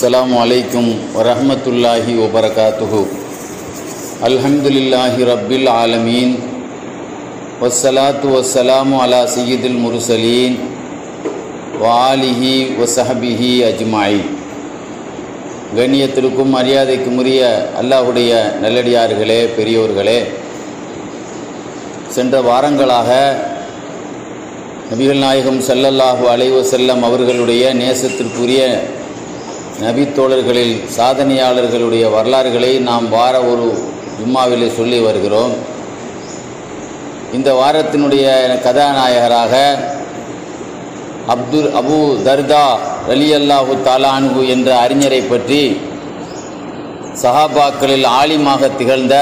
السلام عليكم ورحمة الله وبركاته الحمد لله رب العالمين والصلاة والسلام على سيد المرسلين وآله وصحبه أجمعين கண்ணியத்திற்கும் மரியாதைக்கும் உரிய அல்லாஹுடைய நல்லடியார்களே பெரியோர்களே சென்ற வாரங்களாக நபிகள் நாயகம் ஸல்லல்லாஹு அலைஹி வஸல்லம் அவர்களுடைய நேசத்திற்குரிய நபித்தோழர்களில் சாதனையாளர்களுடைய வரலாறுகளை நாம் வார ஒரு ஜும்மாவிலே சொல்லி வருகிறோம் இந்த வாரத்தினுடைய கதாநாயகராக அப்துல் அபு தர்தா அலி அல்லாஹு தாலான்கு என்ற அறிஞரை பற்றி சஹாபாக்களில் ஆலிமாக திகழ்ந்த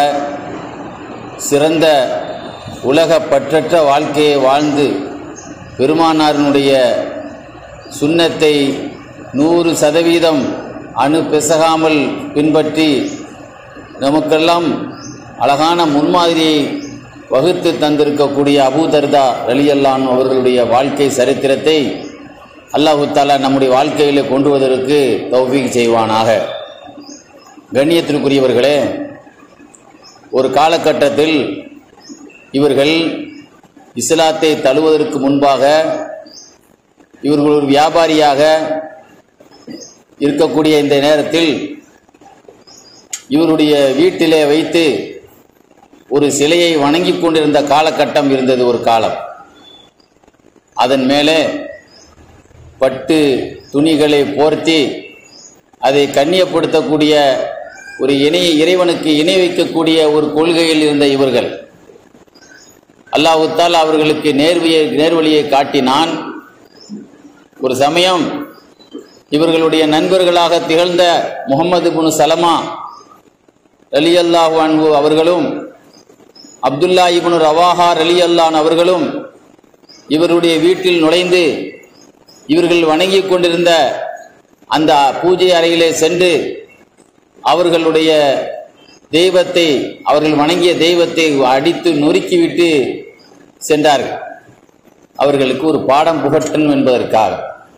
சிறந்த உலக பற்றற்ற வாழ்க்கையை வாழ்ந்து பெருமானாரினுடைய சுன்னத்தை நூறு சதவீதம் அணு பெசகாமல் பின்பற்றி நமக்கெல்லாம் அழகான முன்மாதிரியை வகுத்து தந்திருக்கக்கூடிய அபூதர்தா ரலியல்லான் அவர்களுடைய வாழ்க்கை சரித்திரத்தை அல்லாஹு தாலா நம்முடைய வாழ்க்கையில் கொண்டு வருவதற்கு தௌஃபீக் செய்வானாக கண்ணியத்திற்குரியவர்களே ஒரு காலகட்டத்தில் இவர்கள் இஸ்லாத்தை தழுவதற்கு முன்பாக இவர்கள் ஒரு வியாபாரியாக இருக்கக்கூடிய இந்த நேரத்தில் இவருடைய வீட்டிலே வைத்து ஒரு சிலையை வணங்கி கொண்டிருந்த காலகட்டம் இருந்தது ஒரு காலம் அதன் மேலே பட்டு துணிகளை போர்த்தி அதை கண்ணியப்படுத்தக்கூடிய ஒரு இணை இறைவனுக்கு இணை வைக்கக்கூடிய ஒரு கொள்கையில் இருந்த இவர்கள் அல்லாஹுத்தால் அவர்களுக்கு நேர்வியை நேர்வழியை காட்டினான் ஒரு சமயம் இவர்களுடைய நண்பர்களாக திகழ்ந்த முகமது புனு சலமா அலி அல்லாஹு அன்பு அவர்களும் அப்துல்லா இபனு ரவாஹார் அலி அல்லான் அவர்களும் இவருடைய வீட்டில் நுழைந்து இவர்கள் வணங்கி கொண்டிருந்த அந்த பூஜை அறையிலே சென்று அவர்களுடைய தெய்வத்தை அவர்கள் வணங்கிய தெய்வத்தை அடித்து நொறுக்கிவிட்டு சென்றார்கள் அவர்களுக்கு ஒரு பாடம் புகட்டணும் என்பதற்காக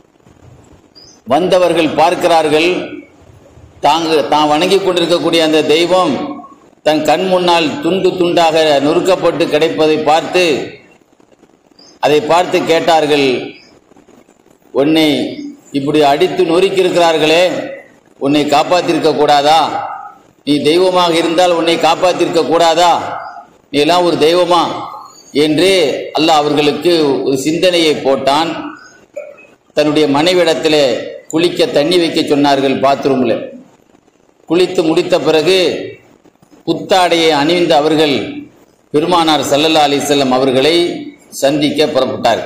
வந்தவர்கள் பார்க்கிறார்கள் தாங்க தான் வணங்கி கொண்டிருக்கக்கூடிய அந்த தெய்வம் தன் கண் முன்னால் துண்டு துண்டாக நொறுக்கப்பட்டு கிடைப்பதை பார்த்து அதை பார்த்து கேட்டார்கள் உன்னை இப்படி அடித்து நொறுக்கி இருக்கிறார்களே உன்னை காப்பாற்றிருக்க கூடாதா நீ தெய்வமாக இருந்தால் உன்னை காப்பாற்றிருக்க கூடாதா நீ எல்லாம் ஒரு தெய்வமா என்று அல்லாஹ் அவர்களுக்கு ஒரு சிந்தனையை போட்டான் தன்னுடைய மனைவிடத்தில் குளிக்க தண்ணி வைக்க சொன்னார்கள் பாத்ரூமில் குளித்து முடித்த பிறகு புத்தாடையை அணிந்த அவர்கள் பெருமானார் சல்லல்லா அலிசல்லம் அவர்களை சந்திக்க புறப்பட்டார்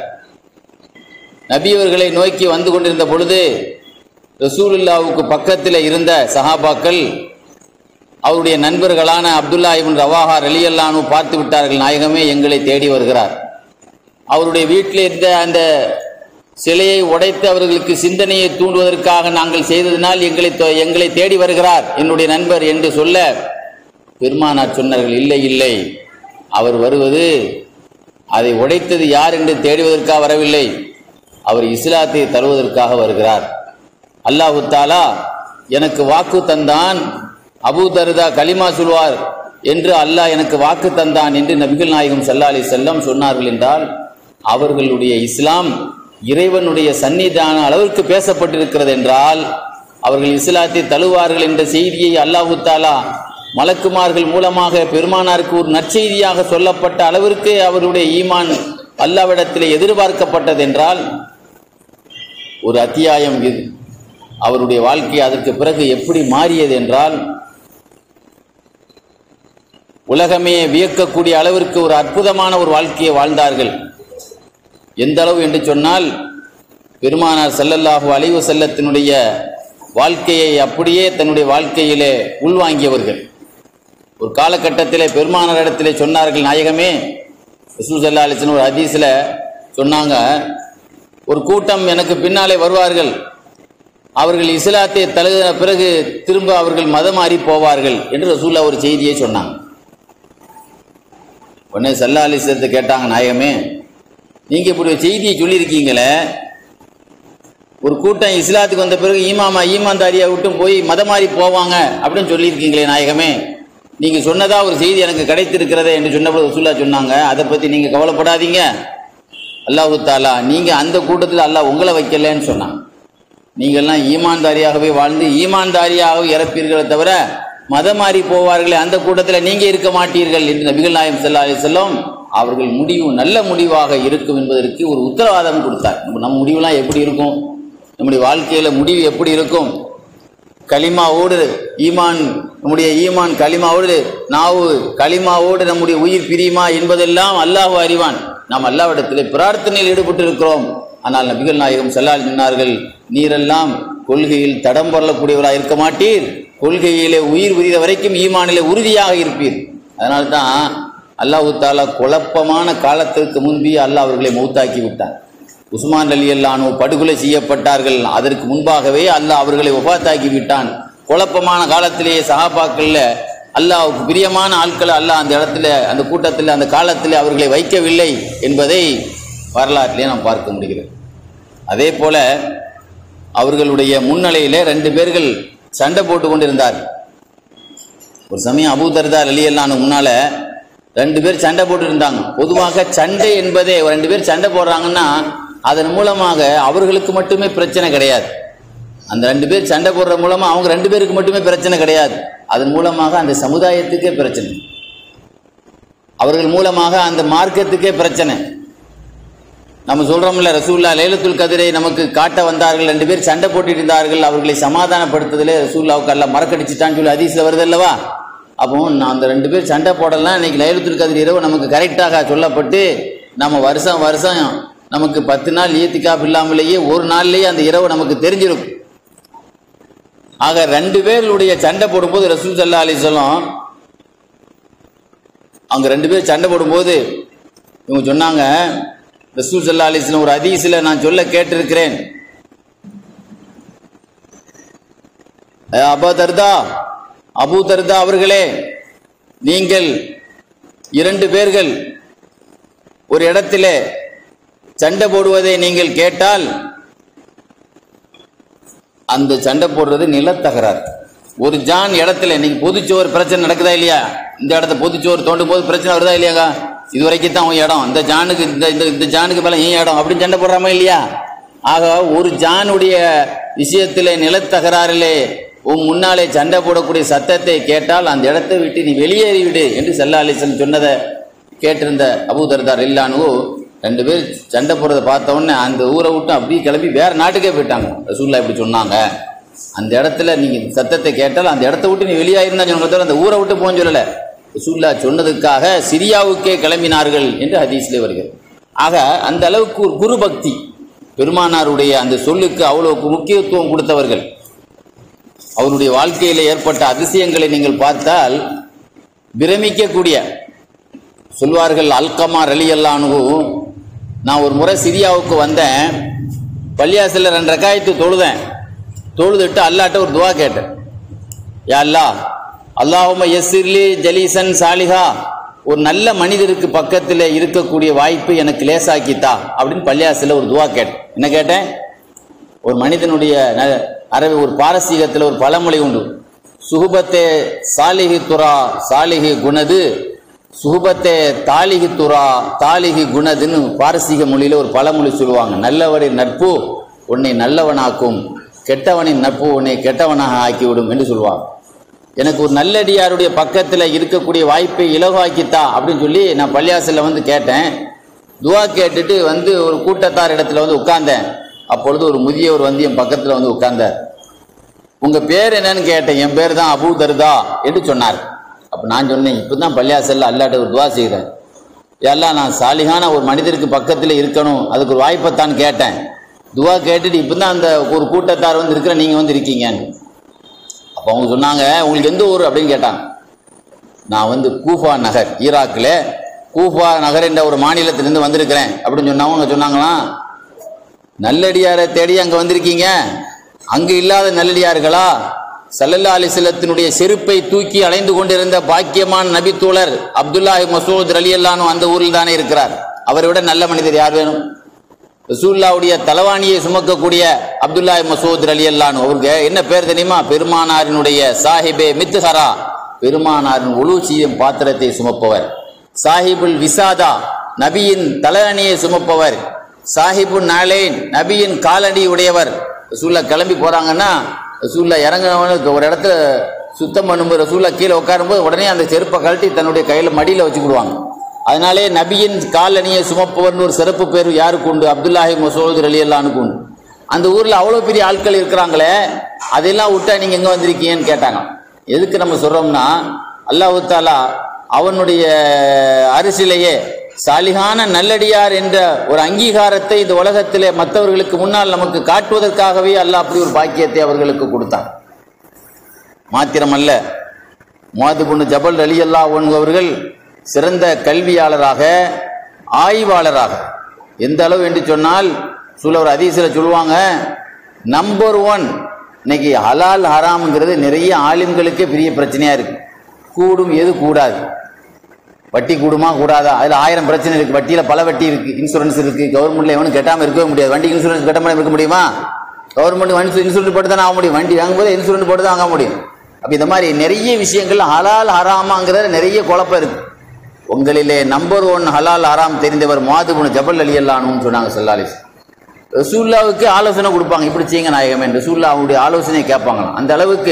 நபி அவர்களை நோக்கி வந்து கொண்டிருந்த பொழுது ரசூலுல்லாவுக்கு பக்கத்தில் இருந்த சஹாபாக்கள் அவருடைய நண்பர்களான அப்துல்லா இபின் ரவாஹா ரலியல்லானு பார்த்து விட்டார்கள் நாயகமே எங்களை தேடி வருகிறார் அவருடைய வீட்டில் இருந்த அந்த சிலையை உடைத்து அவர்களுக்கு சிந்தனையை தூண்டுவதற்காக நாங்கள் செய்ததினால் எங்களை எங்களை தேடி வருகிறார் என்னுடைய நண்பர் என்று சொல்ல பெருமானார் சொன்னார்கள் இல்லை இல்லை அவர் வருவது அதை உடைத்தது யார் என்று தேடுவதற்காக வரவில்லை அவர் இஸ்லாத்தை தருவதற்காக வருகிறார் அல்லாஹு தாலா எனக்கு வாக்கு தந்தான் அபு தருதா கலிமா சொல்வார் என்று அல்லாஹ் எனக்கு வாக்கு தந்தான் என்று நபிகள் நாயகம் சல்லா அலி செல்லம் சொன்னார்கள் என்றால் அவர்களுடைய இஸ்லாம் இறைவனுடைய சன்னிதான அளவிற்கு பேசப்பட்டிருக்கிறது என்றால் அவர்கள் இஸ்லாத்தை தழுவார்கள் என்ற செய்தியை அல்லாஹு தாலா மலக்குமார்கள் மூலமாக பெருமானாருக்கு ஒரு நற்செய்தியாக சொல்லப்பட்ட அளவிற்கு அவருடைய ஈமான் அல்லாவிடத்தில் எதிர்பார்க்கப்பட்டது என்றால் ஒரு அத்தியாயம் இது அவருடைய வாழ்க்கை அதற்கு பிறகு எப்படி மாறியது என்றால் உலகமே வியக்கக்கூடிய அளவிற்கு ஒரு அற்புதமான ஒரு வாழ்க்கையை வாழ்ந்தார்கள் எந்த அளவு என்று சொன்னால் பெருமானார் செல்லல்லாஹு அலைவு செல்லத்தினுடைய வாழ்க்கையை அப்படியே தன்னுடைய வாழ்க்கையிலே உள்வாங்கியவர்கள் ஒரு காலகட்டத்தில் பெருமானார் இடத்திலே சொன்னார்கள் நாயகமே ரசூல் சல்லா அலிஸ்னு ஒரு ஹதீஸில் சொன்னாங்க ஒரு கூட்டம் எனக்கு பின்னாலே வருவார்கள் அவர்கள் இஸ்லாத்தை தழுகின பிறகு திரும்ப அவர்கள் மதம் மாறி போவார்கள் என்று ரசூல்லா ஒரு செய்தியை சொன்னாங்க உடனே சல்லா அலிஸ்லத்தை கேட்டாங்க நாயகமே நீங்கள் இப்படி ஒரு செய்தியை சொல்லியிருக்கீங்களே ஒரு கூட்டம் இஸ்லாத்துக்கு வந்த பிறகு ஈமாமா ஈமான்தாரியை விட்டும் போய் மதம் மாறி போவாங்க அப்படின்னு சொல்லியிருக்கீங்களே நாயகமே நீங்க சொன்னதா ஒரு செய்தி எனக்கு கிடைத்திருக்கிறதே என்று சொன்னபோது ரசூல்லா சொன்னாங்க அதை பத்தி நீங்க கவலைப்படாதீங்க அல்லாஹு தாலா நீங்க அந்த கூட்டத்தில் அல்லாஹ் உங்களை வைக்கலன்னு சொன்னாங்க நீங்கள்லாம் ஈமான்தாரியாகவே வாழ்ந்து ஈமான்தாரியாகவே இறப்பீர்களே தவிர மதம் மாறி போவார்களே அந்த கூட்டத்தில் நீங்க இருக்க மாட்டீர்கள் என்று நபிகள் நாயம் ஸல்லல்லாஹு அலைஹி வஸல்லம் அவர்கள் முடிவு நல்ல முடிவாக இருக்கும் என்பதற்கு ஒரு உத்தரவாதம் கொடுத்தார் நம்ம நம்ம முடிவுலாம் எப்படி இருக்கும் நம்முடைய வாழ்க்கையில முடிவு எப்படி இருக்கும் கலிமாவோடு ஈமான் நம்முடைய ஈமான் கலிமாவோடு நாவு கலிமாவோடு நம்முடைய உயிர் பிரியுமா என்பதெல்லாம் அல்லாஹ் அறிவான் நாம் அல்லாவிடத்திலே பிரார்த்தனையில் ஈடுபட்டு இருக்கிறோம் ஆனால் நபிகள் நாயகம் செல்லால் சொன்னார்கள் நீரெல்லாம் கொள்கையில் தடம் பொருளக்கூடியவராக இருக்க மாட்டீர் கொள்கையிலே உயிர் உரித வரைக்கும் ஈமானிலே உறுதியாக இருப்பீர் அதனால தான் அல்லாஹு தாலா குழப்பமான காலத்திற்கு முன்பே அல்லாஹ் அவர்களை மௌத்தாக்கி விட்டான் உஸ்மான் அலி அல்லானோ படுகொலை செய்யப்பட்டார்கள் அதற்கு முன்பாகவே அல்லாஹ் அவர்களை ஒபாத்தாக்கி விட்டான் குழப்பமான காலத்திலேயே சஹாபாக்கள்ல அல்லாஹ்வுக்கு பிரியமான ஆட்களை அல்லாஹ் அந்த இடத்துல அந்த கூட்டத்தில் அந்த காலத்தில் அவர்களை வைக்கவில்லை என்பதை வரலாற்றிலே நாம் பார்க்க முடிகிறது அதே போல அவர்களுடைய முன்னிலையிலே ரெண்டு பேர்கள் சண்டை போட்டு கொண்டிருந்தார் ஒரு சமயம் அபூ தர்தார் அலி அல்லானு முன்னால ரெண்டு பேர் சண்டை போட்டு இருந்தாங்க பொதுவாக சண்டை என்பதே ஒரு ரெண்டு பேர் சண்டை போடுறாங்கன்னா அதன் மூலமாக அவர்களுக்கு மட்டுமே பிரச்சனை கிடையாது அந்த ரெண்டு பேர் சண்டை போடுற மூலமா அவங்க ரெண்டு பேருக்கு மட்டுமே பிரச்சனை கிடையாது அதன் மூலமாக அந்த சமுதாயத்துக்கே பிரச்சனை அவர்கள் மூலமாக அந்த மார்க்கத்துக்கே பிரச்சனை நம்ம சொல்றோம்ல ரசூல்லா லைலத்துல் கதிரை நமக்கு காட்ட வந்தார்கள் ரெண்டு பேர் சண்டை போட்டுட்டு இருந்தார்கள் அவர்களை சமாதானப்படுத்துதலே ரசூல்லாவுக்கு எல்லாம் மறக்கடிச்சிட்டான்னு சொல்லி ஹதீஸ்ல வருது அல்லவா அப்போ நான் அந்த ரெண்டு பேர் சண்டை போடலாம் இன்னைக்கு லைலத்துல் கதிர் இரவு நமக்கு கரெக்டாக சொல்லப்பட்டு நம்ம வருஷம் வருஷம் நமக்கு பத்து நாள் ஈத்திக்காப் இல்லாமலேயே ஒரு நாள்லயே அந்த இரவு நமக்கு தெரிஞ்சிருக்கும் ஆக ரெண்டு பேருடைய சண்டை போடும்போது ரசூல் சல்லா அலி சொல்லம் அவங்க ரெண்டு பேர் சண்டை போடும்போது இவங்க சொன்னாங்க ரசூல் சல்லா அலிஸ்லாம் ஒரு ஹதீஸ்ல நான் சொல்ல கேட்டிருக்கிறேன் ஏ அபா தர்தா அபூ தர்தா அவர்களே நீங்கள் இரண்டு பேர்கள் ஒரு இடத்திலே சண்டை போடுவதை நீங்கள் கேட்டால் அந்த சண்டை போடுறது நிலத்தகராறு ஒரு ஜான் இடத்துல இன்னைக்கு பொதுச்சோறு பிரச்சனை நடக்குதா இல்லையா இந்த இடத்த பொதுச்சோறு தோண்டும் போது பிரச்சனை வருதா இல்லையாக்கா இது வரைக்கும் தான் உன் இடம் இந்த ஜானுக்கு இந்த இந்த இந்த ஜானுக்கு மேல ஏன் இடம் அப்படின்னு சண்டை போடுறாமா இல்லையா ஆக ஒரு ஜானுடைய விஷயத்திலே நிலத்தகராறிலே உன் முன்னாலே சண்டை போடக்கூடிய சத்தத்தை கேட்டால் அந்த இடத்தை விட்டு நீ வெளியேறி விடு என்று செல்லா அலிசன் சொன்னதை கேட்டிருந்த அபூதர்தார் இல்லானு ரெண்டு பேர் சண்டை போடுறத பார்த்த உடனே அந்த ஊரை விட்டு அப்படியே கிளம்பி வேற நாட்டுக்கே போயிட்டாங்க ரசூல்லா இப்படி சொன்னாங்க அந்த இடத்துல நீங்க சத்தத்தை கேட்டால் அந்த இடத்த விட்டு நீ வெளியாயிருந்தா சொன்ன தவிர அந்த ஊரை விட்டு போன்னு சொல்லல ரசூல்லா சொன்னதுக்காக சிரியாவுக்கே கிளம்பினார்கள் என்று ஹதீஸ்ல வருகிறது ஆக அந்த அளவுக்கு ஒரு குரு பக்தி பெருமானாருடைய அந்த சொல்லுக்கு அவ்வளவு முக்கியத்துவம் கொடுத்தவர்கள் அவருடைய வாழ்க்கையில ஏற்பட்ட அதிசயங்களை நீங்கள் பார்த்தால் பிரமிக்கக்கூடிய சொல்வார்கள் அல்கமா ரலி அல்லானு நான் ஒரு முறை சிரியாவுக்கு வந்தேன் பள்ளியாசில் ரெண்டு ரக்காயத்து தொழுதேன் தொழுதுட்டு அல்லாட்ட ஒரு துவா கேட்டேன் யா அல்லா அல்லாஹும எஸ்ஸிர்லி ஜலீசன் சாலிஹா ஒரு நல்ல மனிதருக்கு பக்கத்தில் இருக்கக்கூடிய வாய்ப்பு எனக்கு லேசாக்கித்தா அப்படின்னு பள்ளியாசில் ஒரு துவா கேட்டேன் என்ன கேட்டேன் ஒரு மனிதனுடைய ந- அரபி ஒரு பாரசீகத்தில் ஒரு பழமொழி உண்டு சுகுபத்தே சாலிஹி துரா சாலிஹி குணது சுகுபத்தே தாலிகி துரா தாலிகி குணதுன்னு பாரசீக மொழியில ஒரு பழமொழி சொல்லுவாங்க நல்லவரின் நட்பு உன்னை நல்லவனாக்கும் கெட்டவனின் நட்பு உன்னை கெட்டவனாக ஆக்கிவிடும் என்று சொல்லுவாங்க எனக்கு ஒரு நல்லடியாருடைய பக்கத்தில் இருக்கக்கூடிய வாய்ப்பை இலவாக்கித்தா அப்படின்னு சொல்லி நான் பள்ளியாசல்ல வந்து கேட்டேன் துவா கேட்டுட்டு வந்து ஒரு கூட்டத்தார் இடத்துல வந்து உட்கார்ந்தேன் அப்பொழுது ஒரு முதியவர் வந்து என் பக்கத்தில் வந்து உட்கார்ந்தார் உங்க பேர் என்னன்னு கேட்டேன் என் பேர் தான் அபூ தர்தா என்று சொன்னார் அப்ப நான் சொன்னேன் இப்பதான் பள்ளியாசல்ல அல்லாட்ட ஒரு துவா செய்கிறேன் எல்லாம் நான் சாலிகான ஒரு மனிதருக்கு பக்கத்தில் இருக்கணும் அதுக்கு ஒரு வாய்ப்பைத்தான் கேட்டேன் துவா கேட்டுட்டு இப்பதான் அந்த ஒரு கூட்டத்தார் வந்து இருக்கிற நீங்க வந்து இருக்கீங்கன்னு அப்போ அவங்க சொன்னாங்க உங்களுக்கு எந்த ஊர் அப்படின்னு கேட்டாங்க நான் வந்து கூஃபா நகர் ஈராக்கில் கூஃபா நகர் என்ற ஒரு மாநிலத்திலிருந்து வந்திருக்கிறேன் அப்படின்னு சொன்னவங்க அவங்க சொன்னாங்களாம் நல்லடியாரை தேடி அங்கே வந்திருக்கீங்க அங்கு இல்லாத நல்லடியார்களா சல்லல்லா அலிஸ்லத்தினுடைய செருப்பை தூக்கி அலைந்து கொண்டிருந்த பாக்கியமான நபி தோழர் அப்துல்லாஹி மசூத் அலி அல்லானு அந்த ஊரில் தானே இருக்கிறார் அவரை விட நல்ல மனிதர் யார் வேணும் ரசூல்லாவுடைய தலவாணியை சுமக்கக்கூடிய அப்துல்லா மசூத் அலி அல்லான் அவருக்கு என்ன பேர் தெரியுமா பெருமானாரினுடைய சாஹிபே மித்ஹரா பெருமானாரின் உலூச்சியும் பாத்திரத்தை சுமப்பவர் சாஹிபுல் விசாதா நபியின் தலஅணியை சுமப்பவர் சாஹிபு நாளேன் நபியின் காலணி உடையவர் ரசூல்லா கிளம்பி போறாங்கன்னா ரசூல்லா இறங்கினவனுக்கு ஒரு இடத்துல சுத்தம் பண்ணும்போது ரசூல்லா கீழே உட்காரும்போது உடனே அந்த செருப்பை கழட்டி தன்னுடைய கையில மடியில வச்சுக்கிடுவாங்க அதனாலே நபியின் காலணியை சுமப்பவர்னு ஒரு சிறப்பு பேர் யாருக்கு உண்டு அப்துல்லாஹி மசூத் அலி அல்லானுக்கு உண்டு அந்த ஊர்ல அவ்வளோ பெரிய ஆட்கள் இருக்கிறாங்களே அதெல்லாம் விட்டா நீங்க எங்க வந்திருக்கீங்கன்னு கேட்டாங்க எதுக்கு நம்ம சொல்றோம்னா அல்லாஹ் தாலா அவனுடைய அரிசிலேயே சாலிகான நல்லடியார் என்ற ஒரு அங்கீகாரத்தை இந்த உலகத்திலே மற்றவர்களுக்கு முன்னால் நமக்கு காட்டுவதற்காகவே அல்லாஹ் அப்படி ஒரு பாக்கியத்தை அவர்களுக்கு கொடுத்தான் மாத்திரமல்ல முவாதுபுன்னு ஜபல் அலி அல்லா அவர்கள் சிறந்த கல்வியாளராக ஆய்வாளராக எந்த அளவு என்று சொன்னால் சொல்ல ஒரு அதிசயில் சொல்லுவாங்க நம்பர் ஒன் இன்னைக்கு ஹலால் ஹராம்ங்கிறது நிறைய ஆலிம்களுக்கே பெரிய பிரச்சனையா இருக்கு கூடும் எது கூடாது வட்டி கூடுமா கூடாதா அதுல ஆயிரம் பிரச்சனை இருக்கு வட்டியில பல வட்டி இருக்கு இன்சூரன்ஸ் இருக்கு கவர்மெண்ட்ல எவனும் கட்டாம இருக்கவே முடியாது வண்டி இன்சூரன்ஸ் கட்டாம இருக்க முடியுமா கவர்மெண்ட் இன்சூரன்ஸ் போட்டு தானே ஆக முடியும் வண்டி வாங்கும்போது இன்சூரன்ஸ் போட்டு தான் வாங்க முடியும் அப்ப இந்த மாதிரி நிறைய விஷயங்கள் ஹலால் ஹராமாங்கிறது நிறைய குழப்பம் இருக்கு உங்களிலே நம்பர் ஒன் ஹலால் ஹராம் தெரிந்தவர் மாதுபுன் ஜபல் அலி அல்லானுன்னு சொன்னாங்க சல்லாலிஸ் ரசூல்லாவுக்கு ஆலோசனை கொடுப்பாங்க இப்படி செய்யுங்க நாயகமே ரசூல்லா அவருடைய ஆலோசனையை கேட்பாங்களாம் அந்த அளவுக்கு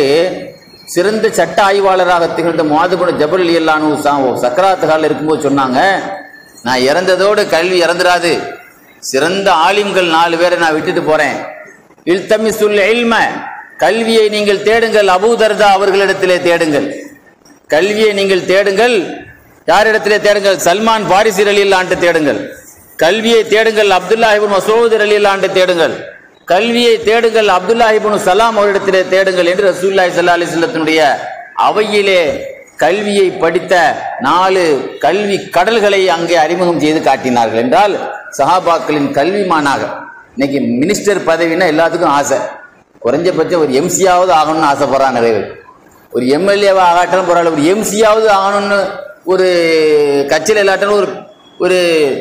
சிறந்த சட்ட ஆய்வாளராக திகழ்ந்த மாதுபுன ஜபல் அலி அல்லானு சக்கராத்து காலில் இருக்கும்போது சொன்னாங்க நான் இறந்ததோடு கல்வி இறந்துராது சிறந்த ஆலிம்கள் நாலு பேரை நான் விட்டுட்டு போறேன் இல்தமிசுல் இல்ம கல்வியை நீங்கள் தேடுங்கள் அபூதர்தா அவர்களிடத்திலே தேடுங்கள் கல்வியை நீங்கள் தேடுங்கள் யாரிடத்திலே தேடுங்கள் சல்மான் பாரிசிர் அலி அல்லாண்டு தேடுங்கள் கல்வியை தேடுங்கள் அப்துல்லா இப்னு மசூத் அலி அல்லாண்டு தேடுங்கள் கல்வியை தேடுங்கள் அப்துல்லா இப்னு சலாம் அவரிடத்திலே தேடுங்கள் என்று ரசூல்லாய் சல்லா அலிஸ்லத்தினுடைய அவையிலே கல்வியை படித்த நாலு கல்வி கடல்களை அங்கே அறிமுகம் செய்து காட்டினார்கள் என்றால் சஹாபாக்களின் கல்விமானாக இன்னைக்கு மினிஸ்டர் பதவின்னா எல்லாத்துக்கும் ஆசை குறைஞ்சபட்சம் ஒரு எம்சியாவது ஆகணும்னு ஆசைப்படுறான் நிறைய பேர் ஒரு எம்எல்ஏவா ஆகாட்டாலும் பரவாயில்ல ஒரு எம்சியாவது ஆகணும்னு ஒரு கட்சியில் இல்லாட்டாலும் ஒரு ஒரு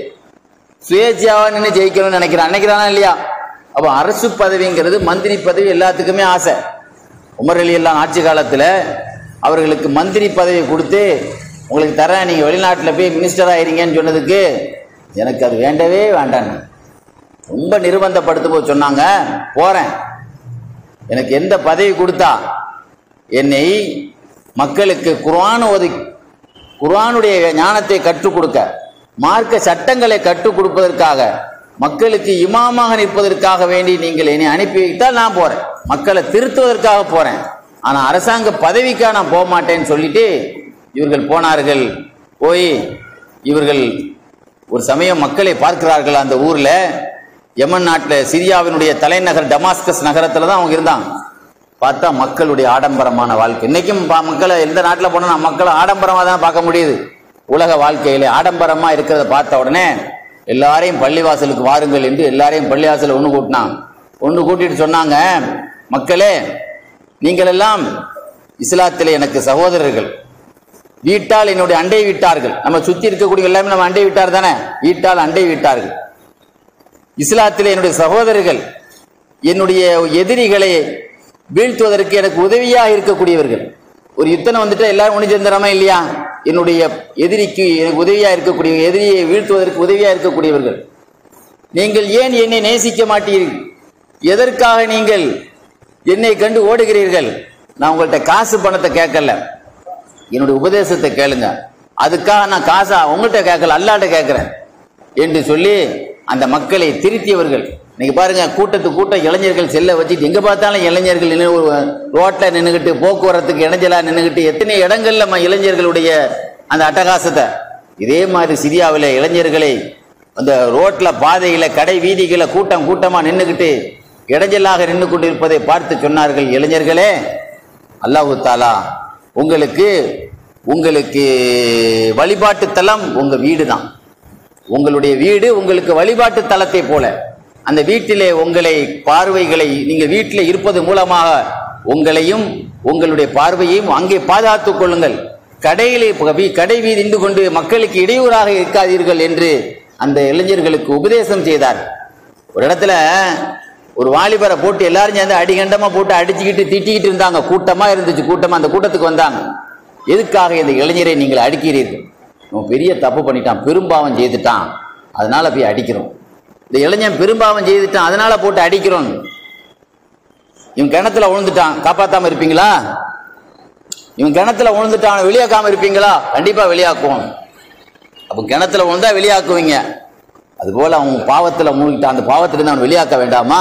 சுயேட்சையாவா நின்று ஜெயிக்கணும்னு நினைக்கிறான் நினைக்கிறானா இல்லையா அப்போ அரசு பதவிங்கிறது மந்திரி பதவி எல்லாத்துக்குமே ஆசை உமர் அலி எல்லாம் ஆட்சி காலத்தில் அவர்களுக்கு மந்திரி பதவி கொடுத்து உங்களுக்கு தரேன் நீங்கள் வெளிநாட்டில் போய் மினிஸ்டர் ஆயிருங்கன்னு சொன்னதுக்கு எனக்கு அது வேண்டவே வேண்டான்னு ரொம்ப நிர்பந்தப்படுத்தும் போது சொன்னாங்க போறேன் எனக்கு எந்த பதவி கொடுத்தா என்னை மக்களுக்கு குர்ஆன் ஓதி குர்ஆனுடைய ஞானத்தை கற்றுக் கொடுக்க மார்க்க சட்டங்களை கற்றுக் கொடுப்பதற்காக மக்களுக்கு இமாமாக நிற்பதற்காக வேண்டி நீங்கள் என்னை அனுப்பி வைத்தால் நான் போறேன் மக்களை திருத்துவதற்காக போறேன் ஆனா அரசாங்க பதவிக்காக நான் போக மாட்டேன்னு சொல்லிட்டு இவர்கள் போனார்கள் போய் இவர்கள் ஒரு சமயம் மக்களை பார்க்கிறார்கள் அந்த ஊர்ல யமன் நாட்டில் சிரியாவினுடைய தலைநகர் டமாஸ்கஸ் நகரத்துல தான் அவங்க இருந்தாங்க பார்த்தா மக்களுடைய ஆடம்பரமான வாழ்க்கை இன்னைக்கும் பா- மக்களை எந்த நாட்டில் போனா மக்களை ஆடம்பரமாக தான் பார்க்க முடியுது உலக வாழ்க்கையில ஆடம்பரமா இருக்கிறத பார்த்த உடனே எல்லாரையும் பள்ளிவாசலுக்கு வாருங்கள் என்று எல்லாரையும் பள்ளிவாசல ஒன்று கூட்டினான் ஒன்று கூட்டிட்டு சொன்னாங்க மக்களே நீங்கள் எல்லாம் இஸ்லாத்திலே எனக்கு சகோதரர்கள் வீட்டால் என்னுடைய அண்டை வீட்டார்கள் நம்ம சுத்தி இருக்கக்கூடிய எல்லாமே நம்ம அண்டை வீட்டார் தானே வீட்டால் அண்டை வீட்டார்கள் இஸ்லாத்திலே என்னுடைய சகோதரர்கள் என்னுடைய எதிரிகளை வீழ்த்துவதற்கு எனக்கு உதவியாக இருக்கக்கூடியவர்கள் ஒரு யுத்தம் வந்துட்டு எல்லாரும் ஒண்ணு சேர்ந்துடாம இல்லையா என்னுடைய எதிரிக்கு எனக்கு உதவியா இருக்கக்கூடிய எதிரியை வீழ்த்துவதற்கு உதவியா இருக்கக்கூடியவர்கள் நீங்கள் ஏன் என்னை நேசிக்க மாட்டீர்கள் எதற்காக நீங்கள் என்னை கண்டு ஓடுகிறீர்கள் நான் உங்கள்கிட்ட காசு பணத்தை கேட்கல என்னுடைய உபதேசத்தை கேளுங்க அதுக்காக நான் காசா உங்கள்கிட்ட கேட்கல அல்லாட்ட கேட்கிறேன் என்று சொல்லி அந்த மக்களை திருத்தியவர்கள் நீங்க பாருங்க கூட்டத்து கூட்டம் இளைஞர்கள் செல்ல வச்சுட்டு எங்க பார்த்தாலும் இளைஞர்கள் நின்று ஒரு ரோட்ல நின்றுகிட்டு போக்குவரத்துக்கு இடைஞ்சலா நின்றுகிட்டு எத்தனை இடங்கள்ல நம்ம இளைஞர்களுடைய அந்த அட்டகாசத்தை இதே மாதிரி சிரியாவில இளைஞர்களை அந்த ரோட்ல பாதையில கடை வீதிகள கூட்டம் கூட்டமா நின்றுகிட்டு இடைஞ்சலாக நின்று கொண்டிருப்பதை பார்த்து சொன்னார்கள் இளைஞர்களே அல்லாஹு தாலா உங்களுக்கு உங்களுக்கு வழிபாட்டு தலம் உங்க வீடு தான் உங்களுடைய வீடு உங்களுக்கு வழிபாட்டு தலத்தை போல அந்த வீட்டிலே உங்களை பார்வைகளை நீங்க வீட்டில் இருப்பது மூலமாக உங்களையும் உங்களுடைய பார்வையையும் அங்கே பாதுகாத்துக் கொள்ளுங்கள் கடையிலே ப- கடை வீதி நின்று கொண்டு மக்களுக்கு இடையூறாக இருக்காதீர்கள் என்று அந்த இளைஞர்களுக்கு உபதேசம் செய்தார் ஒரு இடத்துல ஒரு வாலிபரை போட்டு எல்லாரும் சேர்ந்து அடிகண்டமா போட்டு அடிச்சுக்கிட்டு திட்டிக்கிட்டு இருந்தாங்க கூட்டமா இருந்துச்சு கூட்டமா அந்த கூட்டத்துக்கு வந்தாங்க எதுக்காக இந்த இளைஞரை நீங்கள் அடிக்கிறீர்கள் இவன் பெரிய தப்பு பண்ணிட்டான் பெரும்பாவம் செய்துட்டான் அதனால போய் அடிக்கிறோம் இந்த இளைஞன் பெரும்பாவம் செய்துட்டான் அதனால போட்டு அடிக்கிறோம் இவன் கிணத்துல விழுந்துட்டான் காப்பாத்தாம இருப்பீங்களா இவன் கிணத்துல விழுந்துட்டான் அவனை வெளியாக்காம இருப்பீங்களா கண்டிப்பா வெளியாக்குவோம் அப்போ கிணத்துல விழுந்தா வெளியாக்குவீங்க அதுபோல அவன் பாவத்துல மூழ்கிட்டான் அந்த பாவத்திலிருந்து அவன் வெளியாக்க வேண்டாமா